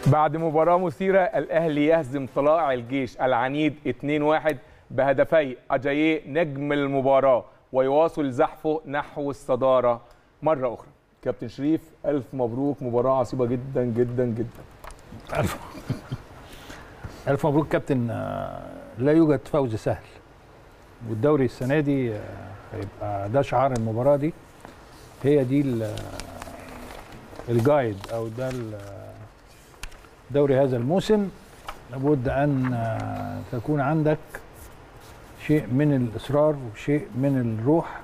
بعد مباراة مثيرة الأهلي يهزم طلائع الجيش العنيد 2-1 بهدفي أجاييه نجم المباراة ويواصل زحفه نحو الصدارة مرة أخرى كابتن شريف ألف مبروك مباراة عصيبة جدا جدا جدا ألف ألف مبروك كابتن آه، لا يوجد فوز سهل والدوري السنة دي آه، هيبقى ده شعار المباراة دي هي دي ال- الجايد أو ده ال- دوري هذا الموسم لابد أن آه، تكون عندك شيء من الإصرار وشيء من الروح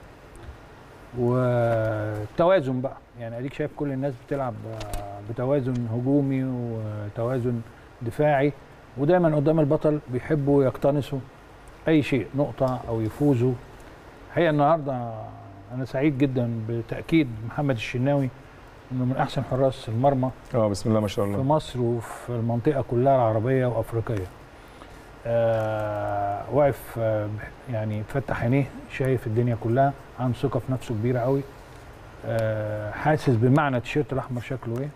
والتوازن بقى يعني اديك شايف كل الناس بتلعب آه، بتوازن هجومي وتوازن دفاعي ودايما قدام البطل بيحبوا يقتنصوا اي شيء نقطه او يفوزوا الحقيقه النهارده انا سعيد جدا بتاكيد محمد الشناوي انه من احسن حراس المرمى اه بسم الله ما شاء في الله مصر وفي المنطقه كلها العربيه وافريقيه آه واقف آه يعني فتح عينيه شايف الدنيا كلها عنده ثقه في نفسه كبيره قوي آه حاسس بمعنى التيشيرت الاحمر شكله ايه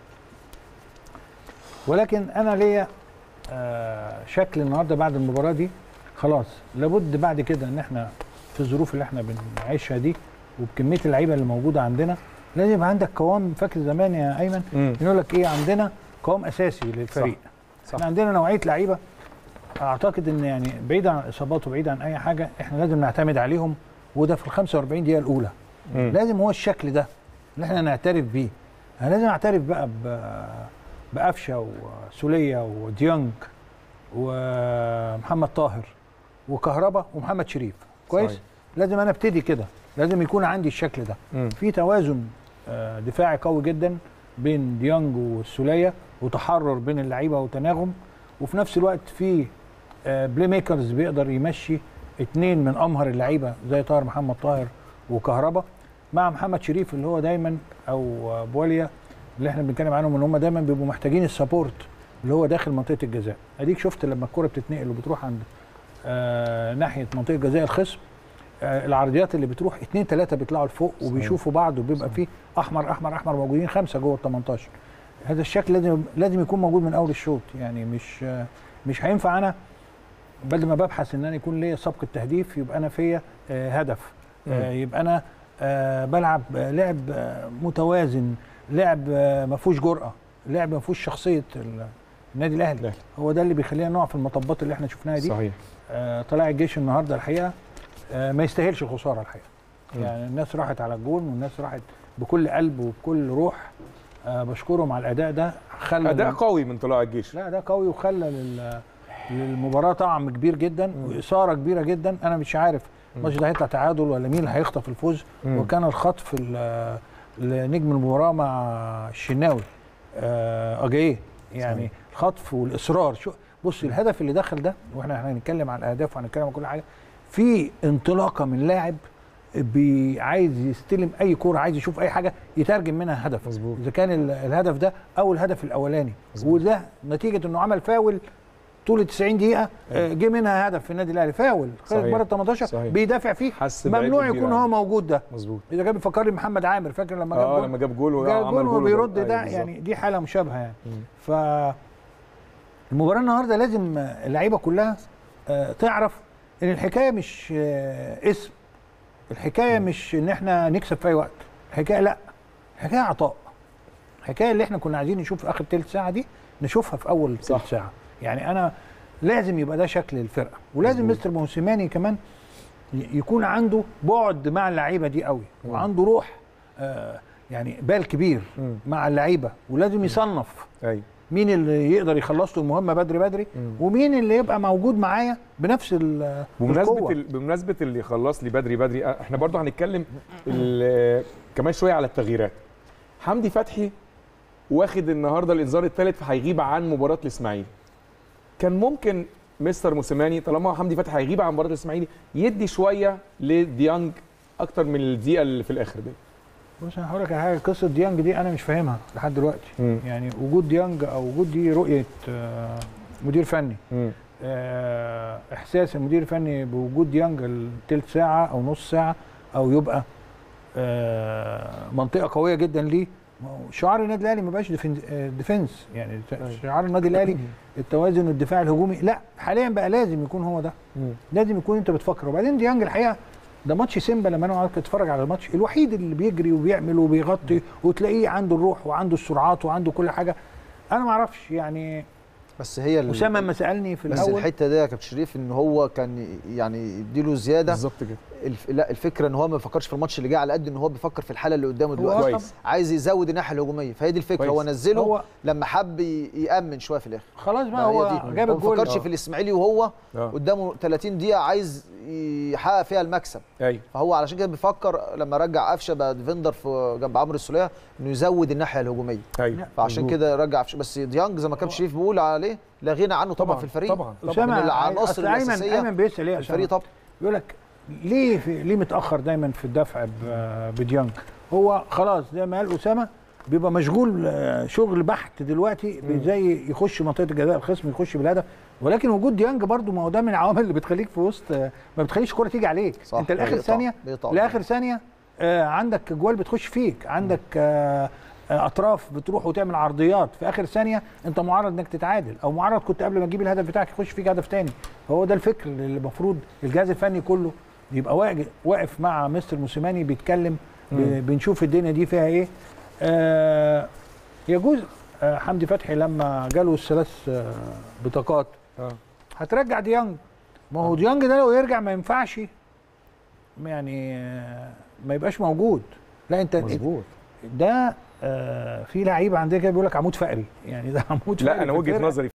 ولكن انا ليا آه شكل النهارده بعد المباراه دي خلاص لابد بعد كده ان احنا في الظروف اللي احنا بنعيشها دي وبكميه اللعيبه اللي موجوده عندنا لازم يبقى عندك قوام فاكر زمان يا ايمن مم. يقول لك ايه عندنا قوام اساسي للفريق صح. احنا عندنا نوعيه لعيبه اعتقد ان يعني بعيد عن الاصابات وبعيد عن اي حاجه احنا لازم نعتمد عليهم وده في ال 45 دقيقه الاولى مم. لازم هو الشكل ده اللي احنا نعترف بيه احنا لازم نعترف بقى ب بقفشه وسوليه وديانج ومحمد طاهر وكهربا ومحمد شريف كويس صحيح. لازم انا ابتدي كده لازم يكون عندي الشكل ده مم. في توازن آه، دفاعي قوي جدا بين ديانج والسوليه وتحرر بين اللعيبه وتناغم وفي نفس الوقت في آه، بلاي ميكرز بيقدر يمشي اتنين من امهر اللعيبه زي طاهر محمد طاهر وكهربا مع محمد شريف اللي هو دايما او آه، بواليا اللي احنا بنتكلم عنهم ان هم دايما بيبقوا محتاجين السبورت اللي هو داخل منطقه الجزاء اديك شفت لما الكره بتتنقل وبتروح عند آه ناحيه منطقه جزاء الخصم آه العرضيات اللي بتروح اتنين ثلاثه بيطلعوا لفوق وبيشوفوا بعض وبيبقى فيه احمر احمر احمر موجودين خمسه جوه ال 18 هذا الشكل لازم لازم يكون موجود من اول الشوط يعني مش آه مش هينفع انا بدل ما ببحث ان انا يكون ليا سبق التهديف يبقى انا فيا آه هدف آه يبقى انا آه بلعب آه لعب آه متوازن لعب آه ما فيهوش جرأه لعب ما فيهوش شخصيه ال- النادي الاهلي الأهلي. هو ده اللي بيخلينا نقع في المطبات اللي احنا شفناها دي صحيح آه طلع الجيش النهارده الحقيقه آه ما يستاهلش الخساره الحقيقه مم. يعني الناس راحت على الجون والناس راحت بكل قلب وبكل روح آه بشكرهم على الاداء ده خلى أداء لل- قوي من طلائع الجيش لا ده قوي وخلى لل للمباراه طعم كبير جدا واثاره كبيره جدا انا مش عارف الماتش ده هيطلع تعادل ولا مين اللي هيخطف الفوز مم. وكان الخطف ال- لنجم المباراه مع الشناوي آه اجايه يعني صحيح. الخطف والاصرار شو بص الهدف اللي دخل ده واحنا هنتكلم عن الاهداف وهنتكلم عن كل حاجه في انطلاقه من لاعب بي- عايز يستلم اي كوره عايز يشوف اي حاجه يترجم منها هدف مظبوط. اذا كان ال- الهدف ده او الهدف الاولاني مظبوط. وده نتيجه انه عمل فاول طول ال 90 دقيقه آه، جه منها هدف في النادي الاهلي فاول خلال صحيح. مره 18 صحيح. بيدافع فيه حس بعيب ممنوع كبير يكون عنه. هو موجود ده مظبوط اذا كان بيفكرني محمد عامر فاكر لما جاب اه جول لما جاب جول جاب وعمل جول جول وبيرد أيوة ده بالظبط. يعني دي حاله مشابهه يعني مم. ف المباراه النهارده لازم اللعيبه كلها آه، تعرف ان الحكايه مش آه، اسم الحكايه مش ان احنا نكسب في اي وقت الحكايه لا الحكايه عطاء الحكايه اللي احنا كنا عايزين نشوف في اخر ثلث ساعه دي نشوفها في اول صح. ثلث ساعه يعني انا لازم يبقى ده شكل الفرقه ولازم مظبوط. مستر موسيماني كمان ي- يكون عنده بعد مع اللعيبه دي قوي مم. وعنده روح آه، يعني بال كبير مم. مع اللعيبه ولازم يصنف ايوه مين اللي يقدر يخلص له المهمه بدري بدري مم. ومين اللي يبقى موجود معايا بنفس ال- بمناسبه القوة. ال... بمناسبه اللي خلص لي بدري بدري أه، احنا برضو هنتكلم ال... كمان شويه على التغييرات حمدي فتحي واخد النهارده الانذار الثالث فهيغيب عن مباراه الاسماعيلي كان ممكن مستر موسيماني طالما حمدي فتحي هيغيب عن مباراه الاسماعيلي يدي شويه لديانج اكتر من الدقيقه اللي في الاخر دي بص انا هقول لك على حاجه قصه ديانج دي انا مش فاهمها لحد دلوقتي مم. يعني وجود ديانج او وجود دي رؤيه آه، مدير فني مم. آه، احساس المدير الفني بوجود ديانج الثلث ساعه او نص ساعه او يبقى آه، منطقه قويه جدا ليه ما هو شعار النادي الاهلي ما بقاش ديفن- آه، ديفنس يعني شعار النادي الاهلي التوازن والدفاع الهجومي لا حاليا بقى لازم يكون هو ده لازم يكون انت بتفكر وبعدين ديانج الحقيقه ده ماتش سيمبا لما انا قعدت اتفرج على الماتش الوحيد اللي بيجري وبيعمل وبيغطي وتلاقيه عنده الروح وعنده السرعات وعنده كل حاجه انا ما اعرفش يعني بس هي ال- اسامه لما سالني في بس الاول الحته دي يا كابتن شريف ان هو كان يعني يديله زياده بالظبط كده الف... لا الفكره ان هو ما بيفكرش في الماتش اللي جاي على قد ان هو بيفكر في الحاله اللي قدامه هو دلوقتي أصلاً كويس عايز يزود الناحيه الهجوميه فهي دي الفكره كويس. هو نزله هو لما حب ي- يامن شويه في الاخر خلاص بقى ما هي هو دي. جاب هو ما الجول فكرش آه. في الاسماعيلي وهو اه قدامه 30 دقيقه عايز يحقق فيها المكسب ايوه فهو علشان كده بيفكر لما رجع قفشه بقى ديفندر في جنب عمرو السوليه انه يزود الناحيه الهجوميه ايوه فعشان مظبوط. كده رجع قفشه بس ديانج زي ما كابتن شريف بيقول عليه لا غنى عنه طبعا, طبعا في الفريق طبعا طبعا اسامه من العناصر أصل ايمن الأساسية ايمن بيسال ايه الفريق أسامة؟ طبعا يقول لك ليه في ليه متاخر دايما في الدفع ب- بديانج هو خلاص زي ما قال اسامه بيبقى مشغول آه، شغل بحت دلوقتي زي يخش منطقه الجزاء الخصم يخش بالهدف ولكن وجود ديانج برضو ما هو ده من العوامل اللي بتخليك في وسط آه، ما بتخليش الكوره تيجي عليك صح، انت لاخر بيقطع- ثانيه بيقطع لاخر ثانيه آه، عندك جوال بتخش فيك عندك آه، آه، اطراف بتروح وتعمل عرضيات في اخر ثانيه انت معرض انك تتعادل او معرض كنت قبل ما تجيب الهدف بتاعك يخش فيك هدف تاني فهو ده الفكر اللي المفروض الجهاز الفني كله يبقى واقف- واقف مع مستر موسيماني بيتكلم ب- بنشوف الدنيا دي فيها ايه آه يجوز آه حمدي فتحي لما جاله الثلاث آه بطاقات اه هترجع ديانج ما هو ديانج ده لو يرجع ما ينفعش يعني آه، ما يبقاش موجود لا انت مظبوط ده آه في لعيبه عندنا كده بيقول لك عمود فقري يعني ده عمود فقري لا انا في وجهه الفرقة. نظري